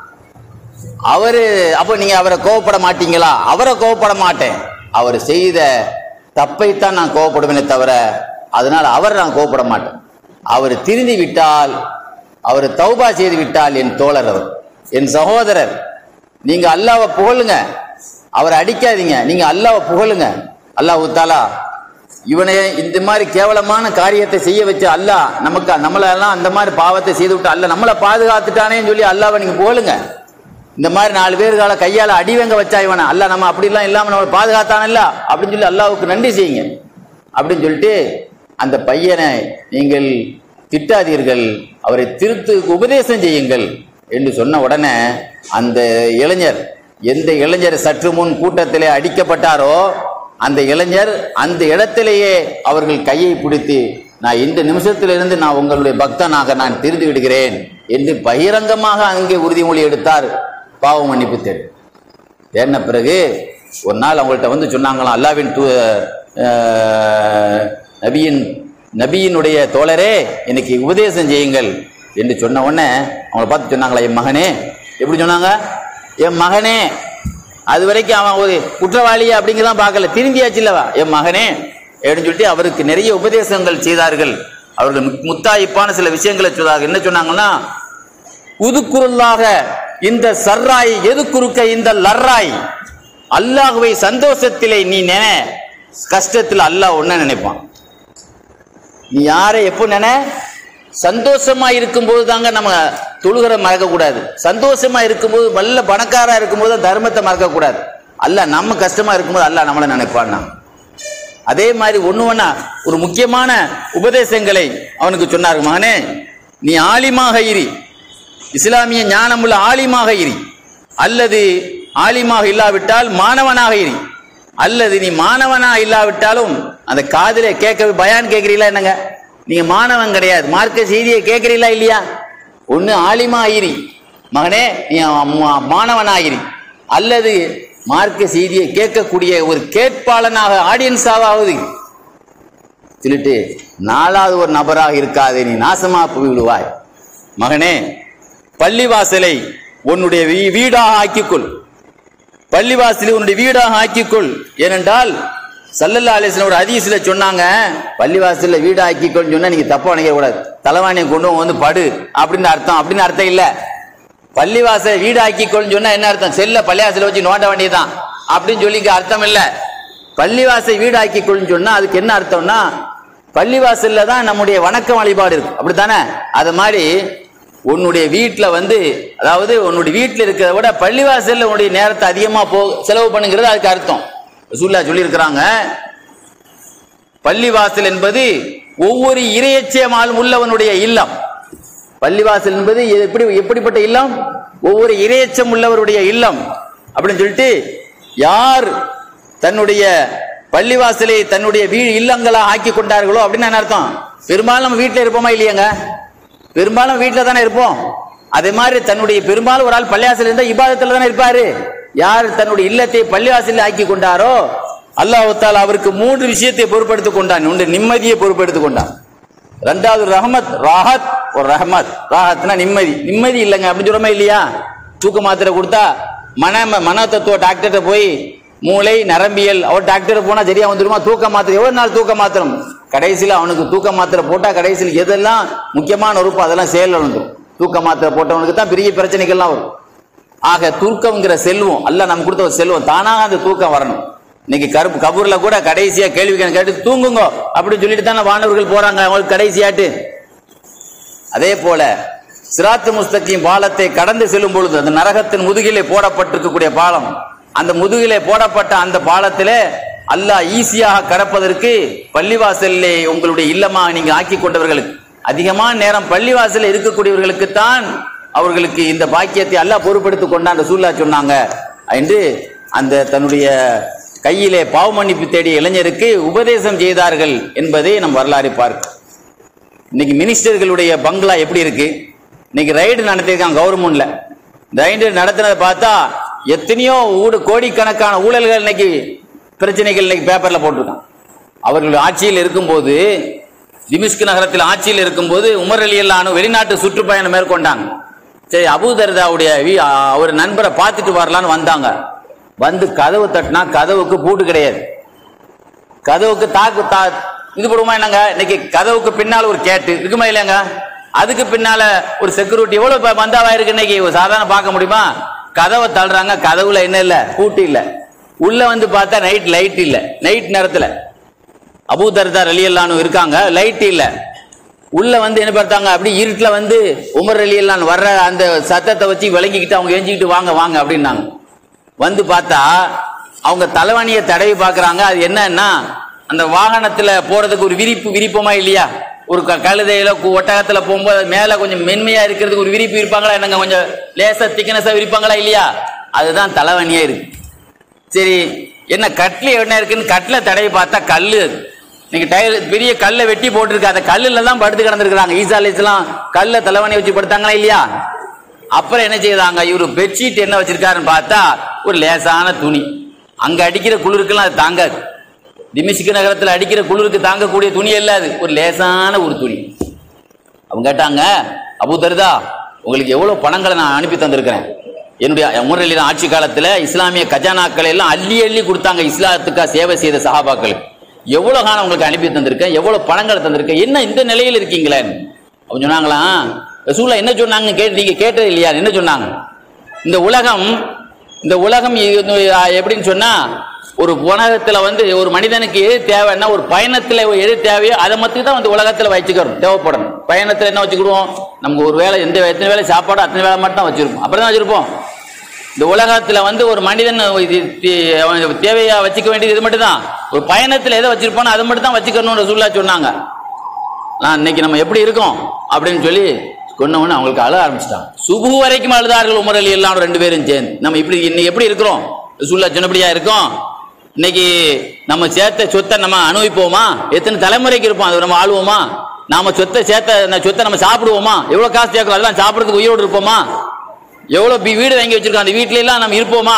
அவரு அப்போ நீங்க அவரை கோவப்பட மாட்டீங்களா அவரை கோவப்பட மாட்டேன் அவர் செய்த தப்பைத்தான் நான் கோவப்படுவேனே தவிர அதனால் அவர் நான் கோவப்பட மாட்டேன் அவர் திருந்தி விட்டால் அவர் தௌபா செய்து விட்டால் என் தோழர் அவர் என் சகோதரர் நீங்க அல்லாவை புகழுங்க அவரை அடிக்காதீங்க நீங்க அல்லாவை புகழுங்க அல்லாஹ் தாலா இவனை இந்த மாதிரி கேவலமான காரியத்தை செய்ய வச்சு அல்லாஹ் நமக்கு நம்மளெல்லாம் அந்த மாதிரி பாவத்தை செய்து விட்டு அல்ல நம்மளை பாதுகாத்துட்டானேன்னு சொல்லி அல்லாவை நீங்க புகழுங்க இந்த மாதிரி நாலு பேர்கால கையால அடிவங்க வச்சா இவனை அல்ல நம்ம அப்படிலாம் இல்லாம நம்ம பாதுகாத்தானல்ல அப்படின்னு சொல்லி அல்லாவுக்கு நன்றி செய்யுங்க அப்படின்னு சொல்லிட்டு அந்த பையனை நீங்கள் திட்டாதீர்கள் அவரை திருத்து உபதேசம் செய்யுங்கள் என்று சொன்ன உடனே அந்த இளைஞர் எந்த இளைஞர் சற்று முன் கூட்டத்திலே அடிக்கப்பட்டாரோ அந்த இளைஞர் அந்த இடத்திலேயே அவர்கள் கையை பிடித்து நான் இந்த நிமிஷத்திலிருந்து நான் உங்களுடைய பக்தனாக நான் திருந்து விடுகிறேன் என்று பகிரங்கமாக அங்கே உறுதிமொழி எடுத்தார் பாவ மன்னிப்பு தேடு தேடின பிறகு ஒரு நாள் அவங்கள்ட்ட வந்து சொன்னாங்களாம் அல்லாவின் தூ அஹ், நபியின் நபியினுடைய தோழரே எனக்கு உபதேசம் செய்யுங்கள் என்று சொன்ன உடனே அவங்கள பார்த்து சொன்னாங்களா என் மகனே எப்படி சொன்னாங்க என் மகனே அது வரைக்கும் அவன் ஒரு குற்றவாளி அப்படிங்கிறதான் பார்க்கல திரும்பியாச்சுல்லவா என் மகனே அப்படின்னு சொல்லிட்டு அவருக்கு நிறைய உபதேசங்கள் செய்தார்கள் அவர்கள் முத்- முத்தாய்ப்பான சில விஷயங்களை சொன்னார்கள் என்ன சொன்னாங்கன்னா உதுக்குருளாக இந்த சர்ராய் எது குறுக்க இந்த லர்ராய் அல்லாஹுவை சந்தோஷத்திலே நீ நினை கஷ்டத்தில் அல்லாஹ் ஒன்ன நினைப்பான் நீ யாரை எப்போ நினை சந்தோஷமா இருக்கும்போது தாங்க நம்ம தொழுகிற மறக்க கூடாது சந்தோஷமா இருக்கும்போது நல்ல பணக்காரா இருக்கும்போது தர்மத்தை மறக்க கூடாது அல்ல நம்ம கஷ்டமா இருக்கும்போது அல்லாஹ் நம்மளை நினைப்பான்னா அதே மாதிரி ஒண்ணு ஒண்ணா ஒரு முக்கியமான உபதேசங்களை அவனுக்கு சொன்னார் மகனே நீ ஆலிமாக இரு இஸ்லாமிய ஞானமுள்ள ஆலிமாக இரு அல்லது ஆலிமாக இல்லாவிட்டால் மாணவனாக இரு அல்லது நீ மாணவனா இல்லாவிட்டாலும் அந்த காதிலே கேட்க பயான் கேட்கிறீங்களா என்னங்க நீங்க மாணவன் கிடையாது மார்க்க செய்தியை கேட்கிறீங்களா இல்லையா ஒண்ணு ஆலிமா ஆயிரி மகனே நீ மா- மாணவனாயிரி அல்லது மார்க்க செய்தியை கேட்கக்கூடிய ஒரு கேட்பாளனாக ஆடியன்ஸாவது சொல்லிட்டு நாலாவது ஒரு நபராக இருக்காதே நீ நாசமா போய்விடுவாய் மகனே பள்ளிவாசலை உன்னுடைய வீ- வீடாக ஆக்கிக்கொள் பள்ளிவாசலை உன்னுடைய வீடாக ஆக்கிக்கொள் ஏனென்றால் சல்லல்லா அலிஸ்லாம் ஒரு ஹதீஸ்ல சொன்னாங்க பள்ளிவாசல்ல வீடு ஆக்கிக்கொள்னு சொன்னா நீங்க தப்பா நினைக்க கூடாது தலைவாணியை கொண்டு வந்து படு அப்படின்னு அர்த்தம் அப்படின்னு அர்த்தம் இல்ல பள்ளிவாசல் வீடு ஆக்கிக்கொள்னு சொன்னா என்ன அர்த்தம் செல்ல பள்ளிவாசல வச்சு நோண்ட வேண்டியதுதான் அப்படின்னு சொல்லி இங்க அர்த்தம் இல்ல பள்ளிவாசல் வீடு ஆக்கிக்கொள்னு சொன்னா அதுக்கு என்ன அர்த்தம்னா பள்ளிவாசல்ல தான் நம்முடைய வணக்க வழிபாடு இருக்கு அப்படித்தானே அது மாதிரி உன்னுடைய வீட்டுல வந்து அதாவது உன்னுடைய வீட்டுல இருக்கிறத விட பள்ளிவாசல்ல உன்னுடைய நேரத்தை அதிகமா போ செலவு பண்ணுங்கிறது அதுக்கு அர்த்தம் ரசூல்லா சொல்லியிருக்கிறாங்க பள்ளிவாசல் என்பது ஒவ்வொரு இரையச்சமால் உள்ளவனுடைய இல்லம் பள்ளிவாசல் என்பது எப்படி எப்படிப்பட்ட இல்லம் ஒவ்வொரு இரையச்சம் உள்ளவருடைய இல்லம் அப்படின்னு சொல்லிட்டு யார் தன்னுடைய பள்ளிவாசலை தன்னுடைய வீ இல்லங்களா ஆக்கி கொண்டார்களோ அப்படின்னு என்ன அர்த்தம் பெரும்பாலும் நம்ம வீட்டில் இருப்போமா இல்லையாங்க பெரும்பாலும் வீட்டில் தானே இருப்போம் அதே மாதிரி தன்னுடைய பெரும்பாலும் ஒரு ஆள் பள்ளிவாசல் இருந்தால் இபாதத்தில் தானே இருப்பாரு யார் தன்னுடைய இல்லத்தை பள்ளிவாசலில் ஆக்கி கொண்டாரோ அல்லாஹ் தாலா அவருக்கு மூன்று விஷயத்தை பொறுப்படுத்திக் கொண்டான் ஒன்று நிம்மதியை பொறுப்படுத்திக் கொண்டான் ரெண்டாவது ரஹமத் ராஹத் ஒரு ரஹமத் ராஹத்னா நிம்மதி நிம்மதி இல்லைங்க அப்படின்னு சொல்றோமா இல்லையா தூக்க மாத்திரை கொடுத்தா மன மன தத்துவ டாக்டர்கிட்ட போய் மூளை நரம்பியல் அவர் டாக்டர் போனா சரியா வந்துருமா தூக்க மாத்திரை எவ்வளவு நாள் தூக்க மாத்திரம் கடைசியில் அவனுக்கு தூக்க மாத்திரை போட்டா கடைசியில் எதெல்லாம் முக்கியமான உறுப்பு அதெல்லாம் செயல் வந்துடும் தூக்க மாத்திரை போட்டவனுக்கு தான் பெரிய பிரச்சனைகள்லாம் வரும் ஆக தூக்கம்ங்கிற செல்வம் அல்ல நம்ம கொடுத்த ஒரு செல்வம் தானாக அந்த தூக்கம் வரணும் இன்னைக்கு கருப்பு கபூர்ல கூட கடைசியா கேள்வி கேட்டு தூங்குங்க அப்படின்னு சொல்லிட்டு தானே வானவர்கள் போறாங்க அவங்களுக்கு கடைசியாட்டு அதே போல சிராத்து முஸ்தகிம் பாலத்தை கடந்து செல்லும் பொழுது அந்த நரகத்தின் முதுகிலே போடப்பட்டிருக்கக்கூடிய பாலம் அந்த முதுகிலே போடப்பட்ட அந்த பாலத்திலே அல்லாஹ் ஈஸியாக கடப்பதற்கு பள்ளிவாசலிலே உங்களுடைய இல்லமாக நீங்க ஆக்கி கொண்டவர்களுக்கு அதிகமான நேரம் பள்ளிவாசலில் இருக்கக்கூடியவர்களுக்கு தான் அவர்களுக்கு இந்த பாக்கியத்தை அல்லாஹ் பொறுப்பெடுத்துக் கொண்டான் ரசூல்லா சொன்னாங்க என்று அந்த தன்னுடைய கையிலே பாவ மன்னிப்பு தேடிய இளைஞருக்கு உபதேசம் செய்தார்கள் என்பதை நம் வரலாறு பார்க்க இன்னைக்கு மினிஸ்டர்களுடைய பங்களா எப்படி இருக்கு இன்னைக்கு ரைடு நடத்திருக்காங்க கவர்மெண்ட்ல ரைடு நடத்தினதை பார்த்தா எத்தனையோ ஊடு கோடிக்கணக்கான ஊழல்கள் இன்னைக்கு பிரச்சனைகள் இன்னைக்கு பேப்பர்ல போட்டிருக்கான் அவர்கள் ஆட்சியில் இருக்கும்போது திமிஸ்கு நகரத்தில் ஆட்சியில் இருக்கும்போது உமர் அலி அல்லானு வெளிநாட்டு சுற்றுப்பயணம் மேற்கொண்டாங்க சரி அபூதர்தாவுடைய வீ- அவர் நண்பரை பார்த்துட்டு வரலான்னு வந்தாங்க வந்து கதவு தட்டினா கதவுக்கு பூட்டு கிடையாது கதவுக்கு தாக்கு தா இது போடுமா என்னங்க இன்னைக்கு கதவுக்கு பின்னால ஒரு கேட்டு இருக்குமா இல்லையாங்க அதுக்கு பின்னால ஒரு செக்யூரிட்டி எவ்வளவு ப- பந்தாவா இருக்கு இன்னைக்கு ஒரு சாதாரண பார்க்க முடியுமா கதவை தள்ளுறாங்க கதவுல என்ன இல்ல பூட்டு இல்ல உள்ள வந்து பார்த்தா நைட் லைட் இல்ல நைட் நேரத்துல அபூதர்தார் அலி அல்லானு இருக்காங்க லைட் இல்ல உள்ள வந்து என்ன பார்த்தாங்க அப்படி இருட்டுல வந்து உமர் அலி அல்லான் வர்ற அந்த சத்தத்தை வச்சு விளங்கிக்கிட்டு அவங்க எஞ்சிக்கிட்டு வாங்க வாங்க அப்படின்னாங்க வந்து பார்த்தா அவங்க தலைவணியை தடவி பார்க்கறாங்க அது என்னன்னா அந்த வாகனத்துல போறதுக்கு ஒரு விரிப்பு விரிப்பமா இல்லையா ஒரு க- கழுதையில கு- ஒட்டகத்துல போகும்போது அது மேல கொஞ்சம் மென்மையா இருக்கிறதுக்கு ஒரு விரிப்பு இருப்பாங்களா என்னங்க கொஞ்சம் லேசா திக்கனஸா விரிப்பாங்களா இல்லையா அதுதான் தலைவணியா இருக்கு சரி என்ன கட்ல என்ன இருக்குன்னு கட்ல தடவி பார்த்தா கல்லு அது இன்னைக்கு டயர் பெரிய கல்லை வெட்டி போட்டிருக்கு அந்த கல்லுல தான் படுத்து கிடந்திருக்கிறாங்க ஈசா அலிஸ்லாம் கல்ல தலைவணி வச்சு படுத்தாங்களா இல்லையா அப்புறம் என்ன செய்தாங்க இவரு பெட்ஷீட் என்ன வச்சிருக்காருன்னு பார்த்தா ஒரு லேசான துணி அங்க அடிக்கிற குளிருக்கெல்லாம் அது தாங்காது திமிஷ்கு நகரத்துல அடிக்கிற குளிருக்கு தாங்கக்கூடிய துணி அல்ல அது ஒரு லேசான ஒரு துணி அவங்க கேட்டாங்க அபூ தர்தா உங்களுக்கு எவ்வளவு பணங்களை நான் அனுப்பி தந்திருக்கிறேன் என்னுடைய முறையில் ஆட்சி காலத்துல இஸ்லாமிய கஜானாக்களை எல்லாம் அள்ளி அள்ளி கொடுத்தாங்க இஸ்லாத்துக்கா சேவை செய்த சஹாபாக்களுக்கு எவ்வளவு காலம் உங்களுக்கு அனுப்பி தந்திருக்கேன் எவ்வளவு பணங்களை தந்திருக்கேன் என்ன இந்த நிலையில் இருக்கீங்களே அவங்க சொன்னாங்களாம் ரசூலா என்ன சொன்னாங்க கேட்டு நீங்க கேட்டது இல்லையா என்ன சொன்னாங்க இந்த உலகம் இந்த உலகம் இது எப்படின்னு சொன்னா ஒரு உலகத்துல வந்து ஒரு மனிதனுக்கு எது தேவைன்னா ஒரு பயணத்துல எது தேவையோ அதை மட்டும் தான் வந்து உலகத்துல வச்சுக்கிறோம் தேவைப்படணும் பயணத்துல என்ன வச்சுக்கிடுவோம் நமக்கு ஒரு வேளை எந்த எத்தனை வேலை சாப்பாடோ அத்தனை வேலை மட்டும் தான் வச்சிருப்போம் அப்படி தான் வச்சிருப்போம் இந்த உலகத்துல வந்து ஒரு மனிதன் இது தே- அவன் தேவையா வச்சுக்க வேண்டியது இது மட்டும் தான் ஒரு பயணத்துல எதை வச்சிருப்பானோ அதை மட்டும் தான் வச்சுக்கணும்னு ரசூலுல்லாஹ் சொன்னாங்க நான் இன்னைக்கு நம்ம எப்படி இருக்கோம் அப்படின்னு சொல்லி கொன்னவொன்னு அவங்களுக்கு அழ ஆரம்பிச்சிட்டாங்க சுபு வரைக்கும் அழுதார்கள் உமர் அலி எல்லாம் ரெண்டு பேரும் சேர்ந்து நம்ம இப்படி இன்னைக்கு எப்படி இருக்கிறோம் ரசூலுல்லாஹ் சொன்னபடியா இருக்கோம் இன்னைக்கு நம்ம சேர்த்த சொத்தை நம்ம அனுபவிப்போமா எத்தனை தலைமுறைக்கு இருப்போம் அது நம்ம ஆளுவோமா நாம சொத்தை சேர்த்த அந்த சொத்தை நம்ம சாப்பிடுவோமா எவ்வளவு காசு சேர்க்கிறோம் அதெல்லாம் சாப்பிடுறதுக்கு உயிரோடு இருப்போமா எவ்வளவு பி- வீடு வாங்கி வச்சிருக்கோம் அந்த வீட்ல எல்லாம் நம்ம இருப்போமா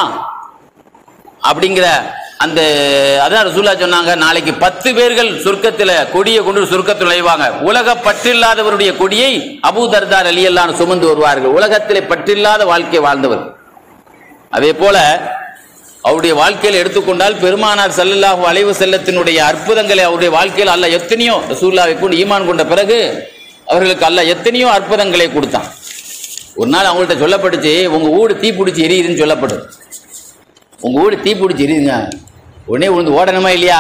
அப்படிங்கிற அந்த அதான் ரசூலா சொன்னாங்க நாளைக்கு பத்து பேர்கள் சொர்க்கத்துல கொடியை கொண்டு சொர்க்கத்தில் நுழைவாங்க உலக பற்றில்லாதவருடைய கொடியை அபூ தர்தார் அலி அல்லான்னு சுமந்து வருவார்கள் உலகத்திலே பற்றில்லாத வாழ்க்கை வாழ்ந்தவர் அதே போல அவருடைய வாழ்க்கையில் எடுத்துக்கொண்டால் பெருமானார் ஸல்லல்லாஹு அலைஹி செல்லத்தினுடைய அற்புதங்களை அவருடைய வாழ்க்கையில் அல்லாஹ் எத்தனையோ ரசூல்லாவை கொண்டு ஈமான் கொண்ட பிறகு அவர்களுக்கு அல்லாஹ் எத்தனையோ அற்புதங்களை கொடுத்தான் ஒரு நாள் அவங்கள்ட்ட சொல்லப்பட்டுச்சு உங்க வீடு தீ பிடிச்சி எரியுதுன்னு சொல்லப்படும் உங்க வீடு தீ பிடிச்சி எரியுதுங்க உடனே விழுந்து ஓடணுமா இல்லையா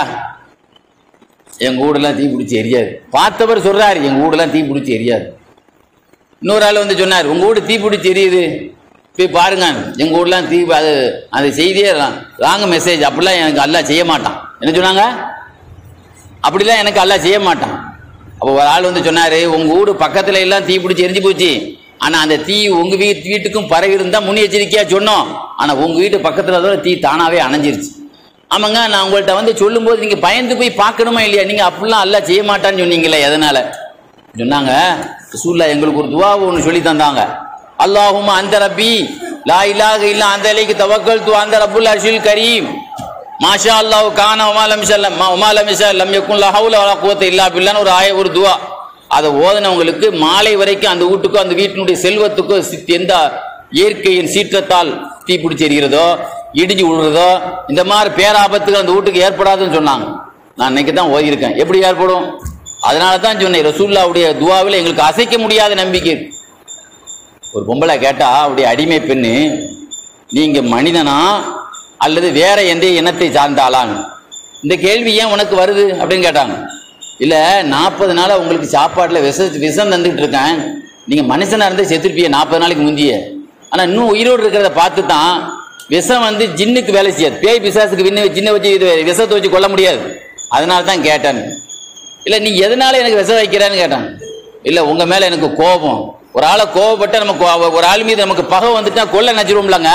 எங்க வீடெல்லாம் தீ பிடிச்சி எரியாது பார்த்தவர் சொல்றாரு எங்க வீடெல்லாம் தீ பிடிச்சி எரியாது இன்னொரு ஆள் வந்து சொன்னார் உங்க வீடு தீ பிடிச்சி எரியுது போய் பாருங்க எங்க ஊர்லாம் தீ அது அந்த செய்தியே ராங் மெசேஜ் அப்படிலாம் எனக்கு அல்லாஹ் செய்ய மாட்டான் என்ன சொன்னாங்க அப்படிலாம் எனக்கு அல்லாஹ் செய்ய மாட்டான் அப்போ ஒரு ஆள் வந்து சொன்னாரு உங்க வீடு பக்கத்துல எல்லாம் தீ பிடிச்சி எரிஞ்சு போச்சு ஆனா அந்த தீ உங்க வீட்டு வீட்டுக்கும் பரவி இருந்தா முன்னெச்சரிக்கையா சொன்னோம் ஆனா உங்க வீட்டு பக்கத்துல தான் தீ தானாவே அணைஞ்சிருச்சு ஆமாங்க நான் உங்கள்ட்ட வந்து சொல்லும்போது நீங்க பயந்து போய் பார்க்கணுமா இல்லையா நீங்க அப்படிலாம் அல்லாஹ் செய்ய மாட்டான்னு சொன்னீங்களே எதனால சொன்னாங்க ரசூல்லா எங்களுக்கு ஒரு துவா ஒன்று சொல்லி தந்தாங்க அல்லாஹும் அந்த ரப்பி லா இலாக இல்ல அந்த அலைக்கு தவக்கல் து அந்த ரப்புல் அர்ஷில் கரீம் மாஷா அல்லாஹ் கான உமாலம் ஷல்லம் உமாலம் லம் யக்குன் லா ஹவுல வலா குவத்த இல்லா பில்லான்னு ஒரு ஆய ஒரு துவா அதை ஓதினவங்களுக்கு மாலை வரைக்கும் அந்த வீட்டுக்கோ அந்த வீட்டினுடைய செல்வத்துக்கோ சி- எந்த இயற்கையின் சீற்றத்தால் தீ பிடிச்சி எரிகிறதோ இடிஞ்சு விழுறதோ இந்த மாதிரி பேராபத்துகள் அந்த வீட்டுக்கு ஏற்படாதுன்னு சொன்னாங்க நான் இன்னைக்கு தான் ஓதியிருக்கேன் எப்படி ஏற்படும் அதனால தான் சொன்னேன் ரசூல்லாவுடைய துவாவில் எங்களுக்கு அசைக்க முடியாத நம்பிக்கை இருக்கு. ஒரு பொம்பளை கேட்டா அவருடைய அடிமை பெண்ணு நீங்க மனிதனா அல்லது வேற எந்த இனத்தை சார்ந்தாளான்னு இந்த கேள்வி ஏன் உனக்கு வருது அப்படின்னு கேட்டாங்க இல்ல நாற்பது நாளா உங்களுக்கு சாப்பாட்டுல விஷ விஷம் தந்துட்டு இருக்கேன் நீங்க மனுஷனா இருந்தே செத்துருப்பீங்க நாற்பது நாளைக்கு முந்திய ஆனா இன்னும் உயிரோடு இருக்கிறத பார்த்து தான் விஷம் வந்து ஜின்னுக்கு வேலை செய்யாது பேய் பிசாசுக்கு விண்ணு ஜின்னை வச்சு இது விஷத்தை வச்சு கொல்ல முடியாது அதனால தான் கேட்டேன் இல்ல நீ எதனால எனக்கு விஷம் வைக்கிறேன்னு கேட்டான் இல்ல உங்க மேல எனக்கு கோபம் ஒரு ஆளை கோவப்பட்டு நம்ம கோ- ஒரு ஆள் மீது நமக்கு பகை வந்துட்டா கொல்ல நினைச்சிருவோம்லங்க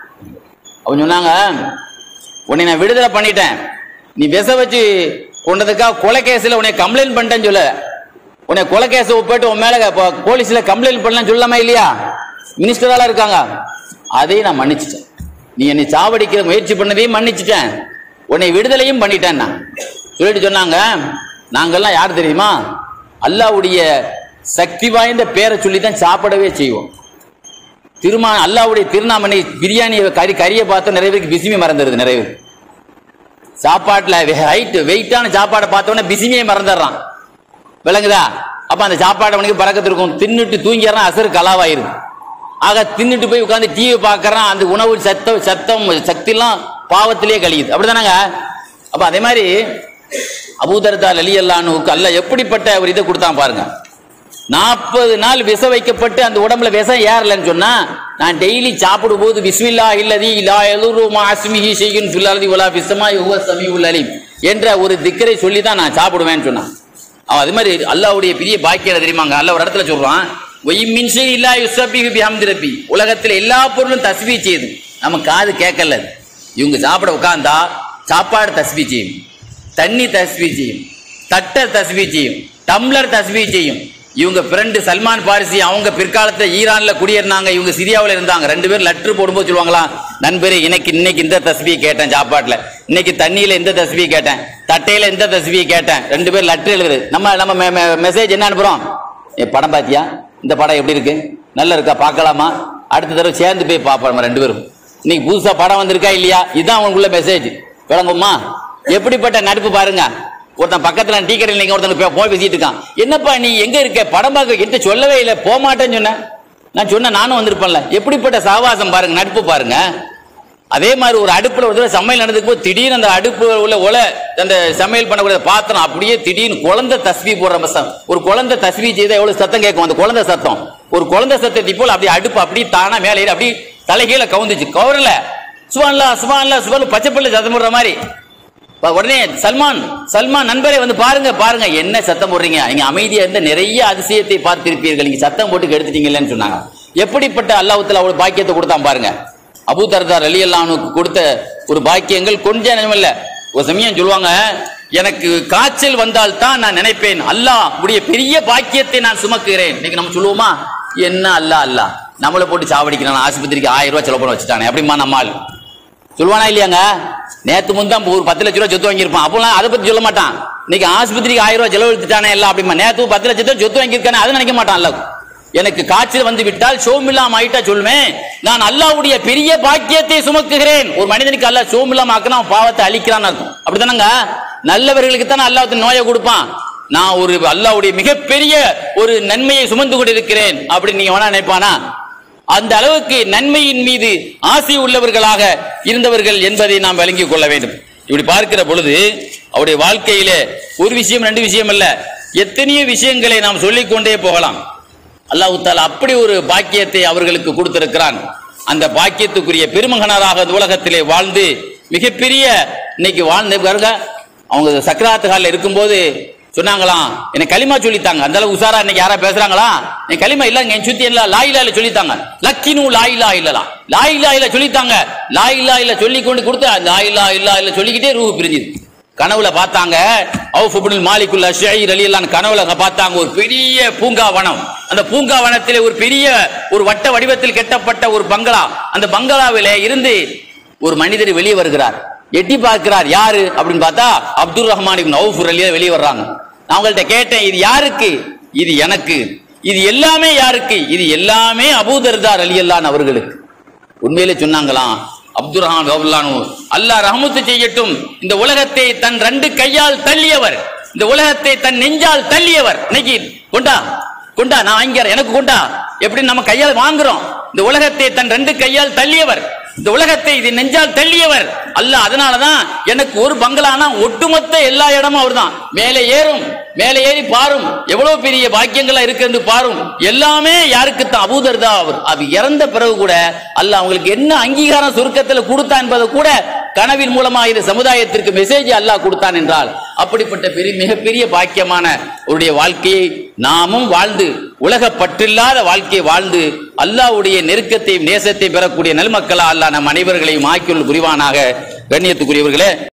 அவன் சொன்னாங்க உன்னை நான் விடுதலை பண்ணிட்டேன் நீ விச வச்சு கொண்டதுக்காக கொலை கேஸில் உன்னை கம்ப்ளைண்ட் பண்ணிட்டேன்னு சொல்ல உன்னை கொலை கேஸ் போயிட்டு உன் மேல இப்போ போலீஸ்ல கம்ப்ளைண்ட் பண்ணலாம் சொல்லலாமா இல்லையா மினிஸ்டரால இருக்காங்க அதையும் நான் மன்னிச்சிட்டேன் நீ என்னை சாவடிக்கிற முயற்சி பண்ணதையும் மன்னிச்சிட்டேன் உன்னை விடுதலையும் பண்ணிட்டேன் நான் சொல்லிட்டு சொன்னாங்க நாங்கெல்லாம் யார் தெரியுமா அல்லாவுடைய சக்தி வாய்ந்த பேரை சொல்லி தான் சாப்பிடவே செய்வோம் திருமா அல்லாவுடைய திருநாமனை பிரியாணி கறி கறியை பார்த்து நிறைய பேருக்கு பிசிமி மறந்துடுது நிறைய பேர் சாப்பாட்டில் ஹைட் வெயிட்டான சாப்பாடை பார்த்தோன்னே பிசிமியை மறந்துடுறான் விளங்குதா அப்ப அந்த சாப்பாடு அவனுக்கு பறக்கத்து இருக்கும் தின்னுட்டு தூங்கிடுறான் அசரு கலாவாயிருது ஆக தின்னுட்டு போய் உட்காந்து டிவி பார்க்கறான் அந்த உணவு சத்தம் சத்தம் சக்திலாம் பாவத்திலே கழியுது அப்படிதானங்க அப்ப அதே மாதிரி அபூதர்தா அலி அல்லானுக்கு அல்ல எப்படிப்பட்ட ஒரு இதை கொடுத்தான் பாருங்க நாற்பது நாள் விச வைக்கப்பட்டு அந்த உடம்புல விஷம் ஏறலன்னு சொன்னா நான் டெய்லி சாப்பிடும் போது பிஸ்மில்லா இல்லதி லா எலுரு மாஸ்மிஹி ஷையுன் ஃபில் வலா பிஸ்மா யுவ சமீஉல் அலீம் என்ற ஒரு திக்கரை சொல்லி தான் நான் சாப்பிடுவேன்னு சொன்னான் அவன் அது மாதிரி அல்லாஹ்வுடைய பெரிய பாக்கியம் தெரியுமாங்க அல்ல ஒரு இடத்துல சொல்றான் ஒய் மின்சை இல்லா யுசபிஹு பிஹம்தி ரப்பி உலகத்துல எல்லா பொருளும் தஸ்பீ செய்யுது நம்ம காது கேட்கல அது. இவங்க சாப்பிட உட்கார்ந்தா சாப்பாடு தஸ்பீ செய்யும் தண்ணி தஸ்பீ செய்யும் தட்டை தஸ்பீ செய்யும் டம்ளர் தஸ்பீ செய்யும் இவங்க ஃப்ரெண்டு சல்மான் பாரிசி அவங்க பிற்காலத்துல ஈரான்ல குடியேறினாங்க இவங்க சிரியாவில் இருந்தாங்க ரெண்டு பேரும் லெட்ரு போடும்போது சொல்லுவாங்களாம் நண்பரே இன்னைக்கு இன்னைக்கு இந்த தஸ்பியை கேட்டேன் சாப்பாட்டுல இன்னைக்கு தண்ணியில இந்த தஸ்பியை கேட்டேன் தட்டையில இந்த தஸ்பியை கேட்டேன் ரெண்டு பேர் லெட்ரு எழுதுறது நம்ம நம்ம மெசேஜ் என்ன அனுப்புறோம் ஏ, படம் பாத்தியா இந்த படம் எப்படி இருக்கு நல்லா இருக்கா பார்க்கலாமா அடுத்த தடவை சேர்ந்து போய் பார்ப்போம் நம்ம ரெண்டு பேரும் இன்னைக்கு புதுசா படம் வந்திருக்கா இல்லையா இதுதான் அவங்களுக்குள்ள மெசேஜ் விளங்குமா எப்படிப்பட்ட நட்பு பாருங்க ஒருத்தன் பக்கத்துல டீ கடையில் நீங்க ஒருத்தன் போய் போய் பேசிட்டு இருக்கான் என்னப்பா நீ எங்க இருக்க படம் பார்க்க என்கிட்ட சொல்லவே இல்லை போக மாட்டேன்னு சொன்னேன் நான் சொன்னேன் நானும் வந்திருப்பேன்ல எப்படிப்பட்ட சாவாசம் பாருங்க நட்பு பாருங்க அதே மாதிரி ஒரு அடுப்புல ஒரு தடவை சமையல் நடந்துக்கு போது திடீர்னு அந்த அடுப்பு உள்ள ஒலை அந்த சமையல் பண்ணக்கூடிய பாத்திரம் அப்படியே திடீர்னு குழந்தை தஸ்பி போடுற மசம் ஒரு குழந்தை தஸ்பி செய்தா எவ்வளவு சத்தம் கேட்கும் அந்த குழந்தை சத்தம் ஒரு குழந்தை சத்தத்தை போல அப்படியே அடுப்பு அப்படியே தானா மேலே ஏறி அப்படியே தலைகீழ கவுந்துச்சு கவரல சுபான்லா சுபான்லா சுபான் பச்சை பிள்ளை சத்தம் போடுற மாதிரி இப்ப உடனே சல்மான் சல்மான் நண்பரே வந்து பாருங்க பாருங்க என்ன சத்தம் போடுறீங்க நீங்க அமைதியா இருந்த நிறைய அதிசயத்தை பார்த்திருப்பீர்கள் நீங்க சத்தம் போட்டு கெடுத்துட்டீங்கன்னு சொன்னாங்க எப்படிப்பட்ட அல்லாஹ்வுத்தாலா அவ்வளவு பாக்கியத்தை கொடுத்தான் பாருங்க அபூ தர்தார் அலி அல்லானுக்கு கொடுத்த ஒரு பாக்கியங்கள் கொஞ்சம் நேரமில்ல ஒரு சமயம் சொல்லுவாங்க எனக்கு காய்ச்சல் வந்தால் தான் நான் நினைப்பேன் அல்லாஹ் உடைய பெரிய பாக்கியத்தை நான் சுமக்குகிறேன் இன்னைக்கு நம்ம சொல்லுவோமா என்ன அல்லாஹ் அல்லாஹ் நம்மளை போட்டு சாவடிக்கிறான் ஆஸ்பத்திரிக்கு ஆயிரம் ரூபாய் செலவு பண்ண வச்சுட்டானே அப்படிமா நம்ம ஆள் சொல்லுவானா இல்லையாங்க நேத்து முந்தான் ஒரு பத்து லட்ச ரூபா சொத்து வாங்கியிருப்பான் அப்போலாம் அதை பத்தி சொல்ல மாட்டான் இன்னைக்கு ஆஸ்பத்திரிக்கு ஆயிரம் ரூபாய் செலவழித்துட்டானே எல்லாம் அப்படிமா நேத்து பத்து லட்ச ரூபாய் சொத்து வாங்கியிருக்கானே அதை நினைக்க மாட்டான் அல்ல எனக்கு காய்ச்சல் வந்து விட்டால் சோமில்லாம ஆயிட்டா சொல்லுவேன் நான் அல்லாஹ்வுடைய பெரிய பாக்கியத்தை சுமக்குகிறேன் ஒரு மனிதனுக்கு அல்லாஹ் சோமில்லாம ஆக்கினா அவன் பாவத்தை அழிக்கிறான்னு அர்த்தம் அப்படிதானங்க நல்லவர்களுக்கு தானே அல்லாஹ் நோயை கொடுப்பான் நான் ஒரு அல்லாஹ்வுடைய மிகப்பெரிய ஒரு நன்மையை சுமந்து கொண்டிருக்கிறேன் அப்படின்னு நீங்க வேணா நினைப்பானா அந்த அளவுக்கு நன்மையின் மீது ஆசை உள்ளவர்களாக இருந்தவர்கள் என்பதை நாம் விளங்கிக் கொள்ள வேண்டும் இப்படி பார்க்கிற பொழுது அவருடைய வாழ்க்கையிலே ஒரு விஷயம் ரெண்டு விஷயம் அல்ல எத்தனையோ விஷயங்களை நாம் சொல்லிக் கொண்டே போகலாம் அல்லாஹ் தாலா அப்படி ஒரு பாக்கியத்தை அவர்களுக்கு கொடுத்திருக்கிறான் அந்த பாக்கியத்துக்குரிய பெருமகனராக இந்த உலகத்திலே வாழ்ந்து மிகப்பெரிய இன்னைக்கு வாழ்ந்து பாருங்க அவங்க சக்கராத்து ஹாலில் இருக்கும்போது சொன்னாங்களாம் எனக்கு களிமா சொல்லித்தாங்க அந்த அளவுக்கு உசாரா இன்னைக்கு யாரா பேசுறாங்களா எனக்கு களிமா இல்லங்க என் சுத்தி எல்லாம் லாயிலா இல்ல சொல்லித்தாங்க லக்கினு லாயிலா இல்லலாம் லாயிலா இல்ல சொல்லித்தாங்க லாயிலா இல்ல சொல்லி கொண்டு கொடுத்து லாயிலா இல்லா இல்ல சொல்லிக்கிட்டே ரூஹு பிரிஞ்சுது கனவுல பார்த்தாங்க அவுஃப் இப்னுல் மாலிகுல் அஷ்ஷாயி ரலியல்லாஹு கனவுல அங்க பார்த்தாங்க ஒரு பெரிய பூங்காவனம் அந்த பூங்காவனத்திலே ஒரு பெரிய ஒரு வட்ட வடிவத்தில் கட்டப்பட்ட ஒரு பங்களா அந்த பங்களாவிலே இருந்து ஒரு மனிதர் வெளியே வருகிறார் எட்டி பார்க்கிறார் யாரு அப்படின்னு பார்த்தா அப்துல் ரஹ்மான் இப்னு அவுஃப் ரலியா வெளியே வர்றாங்க நான் அவங்கள்ட்ட கேட்டேன் இது யாருக்கு இது எனக்கு இது எல்லாமே யாருக்கு இது எல்லாமே அபூதர்தார் அலியல்லான் அவர்களுக்கு உண்மையிலே சொன்னாங்களாம் அப்துல் ரஹ்மான் ரஹ்மான் அல்லாஹ் ரஹமத்து செய்யட்டும் இந்த உலகத்தை தன் ரெண்டு கையால் தள்ளியவர் இந்த உலகத்தை தன் நெஞ்சால் தள்ளியவர் இன்னைக்கு கொண்டா கொண்டா நான் வாங்கிறேன் எனக்கு கொண்டா எப்படி நம்ம கையால் வாங்குறோம் இந்த உலகத்தை தன் ரெண்டு கையால் தள்ளியவர் இந்த உலகத்தை இது நெஞ்சால் தள்ளியவர் அல்லாஹ் அதனாலதான் எனக்கு ஒரு பங்களானா ஒட்டுமொத்த எல்லா இடமும் அவர்தான் மேலே ஏறும் மேலே ஏறி பாரும் எவ்வளவு பெரிய பாக்கியங்களா இருக்கு பாரும் எல்லாமே யாருக்கு தான் அபூதர்தா அவர் அது இறந்த பிறகு கூட அல்லாஹ் அவங்களுக்கு என்ன அங்கீகாரம் சுருக்கத்துல கொடுத்தான் என்பதை கூட கனவின் மூலமா இந்த சமுதாயத்திற்கு மெசேஜ் அல்லாஹ் கொடுத்தான் என்றால் அப்படிப்பட்ட பெரிய மிகப்பெரிய பாக்கியமான அவருடைய வாழ்க்கையை நாமும் வாழ்ந்து உலக பற்றில்லாத வாழ்க்கை வாழ்ந்து அல்லாஹ்வுடைய நெருக்கத்தையும் நேசத்தையும் பெறக்கூடிய நல்மக்களா அல்லாஹ் நம் அனைவர்களையும் ஆக்கியுள் புரிவானாக கண்ணியத்துக்குரியவர்களே